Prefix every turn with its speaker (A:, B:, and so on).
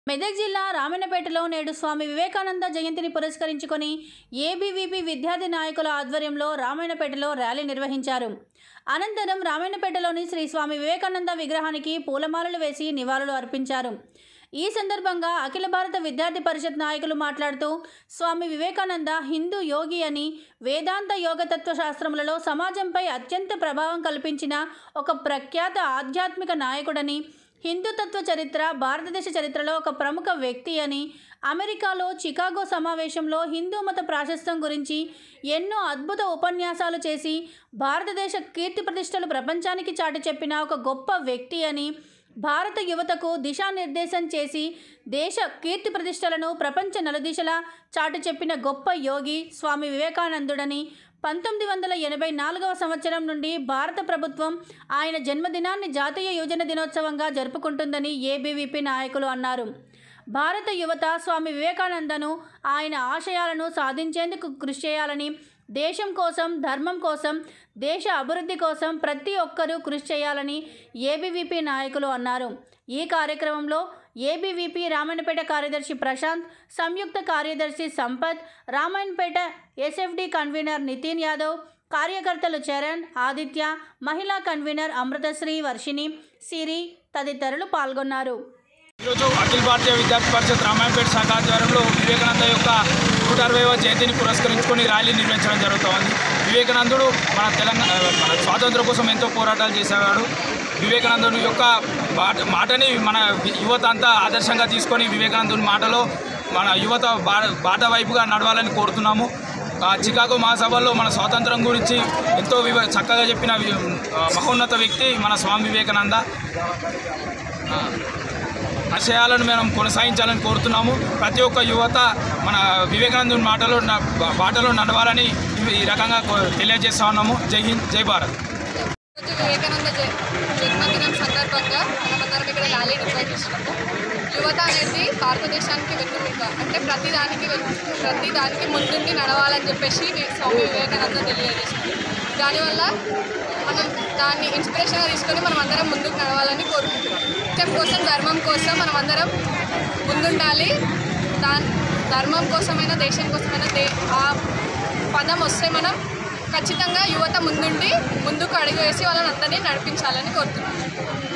A: మెదక్ జిల్లా రామన్నపేటలో నేడు స్వామి వివేకానంద జయంతిని పురస్కరించుకొని ఏబీవీపీ విద్యార్థి నాయకుల ఆధ్వర్యంలో రామాయణపేటలో ర్యాలీ నిర్వహించారు అనంతరం రామాయణపేటలోని శ్రీ స్వామి వివేకానంద విగ్రహానికి పూలమాలలు వేసి నివాళులు అర్పించారు ఈ సందర్భంగా అఖిల భారత విద్యార్థి పరిషత్ నాయకులు మాట్లాడుతూ స్వామి వివేకానంద హిందూ యోగి అని వేదాంత యోగతత్వ శాస్త్రములలో సమాజంపై అత్యంత ప్రభావం కల్పించిన ఒక ప్రఖ్యాత ఆధ్యాత్మిక నాయకుడని హిందుతత్వ చరిత్ర భారతదేశ చరిత్రలో ఒక ప్రముఖ వ్యక్తి అని అమెరికాలో చికాగో సమావేశంలో హిందూ మత ప్రాశస్త్యం గురించి ఎన్నో అద్భుత ఉపన్యాసాలు చేసి భారతదేశ కీర్తి ప్రతిష్టలు ప్రపంచానికి చాటి చెప్పిన ఒక గొప్ప వ్యక్తి అని భారత యువతకు దిశానిర్దేశం చేసి దేశ కీర్తి ప్రతిష్టలను ప్రపంచ నలుదిశలా చాటు చెప్పిన గొప్ప యోగి స్వామి వివేకానందుడని పంతొమ్మిది వందల ఎనభై నాలుగవ సంవత్సరం నుండి భారత ప్రభుత్వం ఆయన జన్మదినాన్ని జాతీయ యువజన దినోత్సవంగా జరుపుకుంటుందని ఏబీవీపీ నాయకులు అన్నారు భారత యువత స్వామి వివేకానందను ఆయన ఆశయాలను సాధించేందుకు కృషి చేయాలని దేశం కోసం ధర్మం కోసం దేశ అభివృద్ధి కోసం ప్రతి ఒక్కరూ కృషి చేయాలని ఏబీవీపీ నాయకులు అన్నారు ఈ కార్యక్రమంలో ఏబీవీపీ రామన్నపేట కార్యదర్శి ప్రశాంత్ సంయుక్త కార్యదర్శి సంపత్ రామాయణపేట ఎస్ఎఫ్డి కన్వీనర్ నితిన్ యాదవ్ కార్యకర్తలు చరణ్ ఆదిత్య మహిళా కన్వీనర్ అమృతశ్రీ వర్షిణి సిరి తదితరులు పాల్గొన్నారు
B: ఈరోజు అఖిల భారతీయ విద్యార్థి పరిషత్ రామాయణపేట శాఖ ఆధ్వర్యంలో వివేకానంద యొక్క నూట అరవైవ జయంతిని పురస్కరించుకొని ర్యాలీ నిర్వహించడం జరుగుతోంది వివేకానందుడు మన తెలంగాణ మన స్వాతంత్రం కోసం ఎంతో పోరాటాలు చేసేవాడు వివేకానందుని యొక్క మాట మాటని మన యువత అంతా ఆదర్శంగా తీసుకొని వివేకానందుని మాటలో మన యువత బా బాట వైపుగా నడవాలని కోరుతున్నాము ఆ చికాగో మహాసభలో మన స్వాతంత్రం గురించి ఎంతో వివ చక్కగా చెప్పిన వి- ఆ, మహోన్నత వ్యక్తి మన స్వామి వివేకానంద ఆశయాలను మనం కొనసాగించాలని కోరుతున్నాము ప్రతి ఒక్క యువత మన వివేకానందుని మాటలో న- బా- బాటలో నడవాలని ఇవి- ఈ రకంగా కో- తెలియజేస్తా ఉన్నాము జై హింద్ జై భారత్
C: రోజు వివేకానంద జ- జన్మదినం సందర్భంగా మనమందరం ఇక్కడ ర్యాలీ నిర్వహిస్తున్నాము యువత అనేది భారతదేశానికి వెన్నుముక అంటే ప్రతి దానికి వెన్- ప్రతి దానికి ముందుండి నడవాలని చెప్పేసి వి- స్వామి వివేకానంద తెలియజేశారు దానివల్ల మనం దాన్ని ఇన్స్పిరేషన్గా తీసుకొని మనం అందరం ముందుకు నడవాలని కోరుకుంటున్నాం సత్యం కోసం ధర్మం కోసం మనం అందరం ముందుండాలి దాని ధర్మం కోసమైనా దేశం కోసమైనా దే ఆ పదం వస్తే మనం ఖచ్చితంగా యువత ముందుండి ముందుకు అడుగు వేసి వాళ్ళని అందరినీ నడిపించాలని కోరుతున్నాను